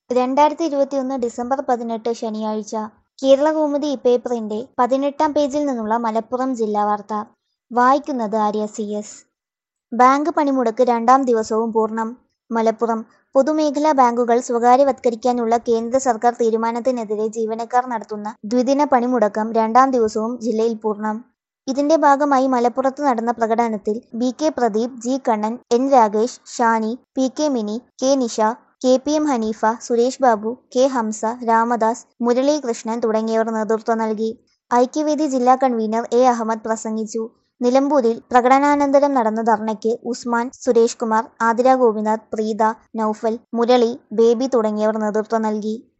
രണ്ടായിരത്തി ഇരുപത്തിയൊന്ന് ഡിസംബർ പതിനെട്ട് ശനിയാഴ്ച കേരളകൗമുദി പേപ്പറിന്റെ പതിനെട്ടാം പേജിൽ നിന്നുള്ള മലപ്പുറം ജില്ലാ വാർത്ത വായിക്കുന്നത് ആര്യ സി എസ് ബാങ്ക് പണിമുടക്ക് രണ്ടാം ദിവസവും പൂർണ്ണം മലപ്പുറം പൊതുമേഖലാ ബാങ്കുകൾ സ്വകാര്യവത്കരിക്കാനുള്ള കേന്ദ്ര സർക്കാർ തീരുമാനത്തിനെതിരെ ജീവനക്കാർ നടത്തുന്ന ദ്വിദിന പണിമുടക്കം രണ്ടാം ദിവസവും ജില്ലയിൽ പൂർണ്ണം ഇതിന്റെ ഭാഗമായി മലപ്പുറത്ത് നടന്ന പ്രകടനത്തിൽ B K Pradeep G Kannan N Ragesh Shani P K Mini K Nisha K P M Hanifa Suresh Babu K Hamsa Ramadas Muralikrishnan തുടങ്ങിയവർ നേതൃത്വം നൽകി ഐക്യവേദി ജില്ലാ കൺവീനർ എ അഹമ്മദ് പ്രസംഗിച്ചു നിലമ്പൂരിൽ പ്രകടനാനന്തരം നടന്ന ധർണയ്ക്ക് ഉസ്മാൻ സുരേഷ് കുമാർ ആതിര ഗോപിനാഥ് പ്രീത നൌഫൽ മുരളി ബേബി തുടങ്ങിയവർ നേതൃത്വം നൽകി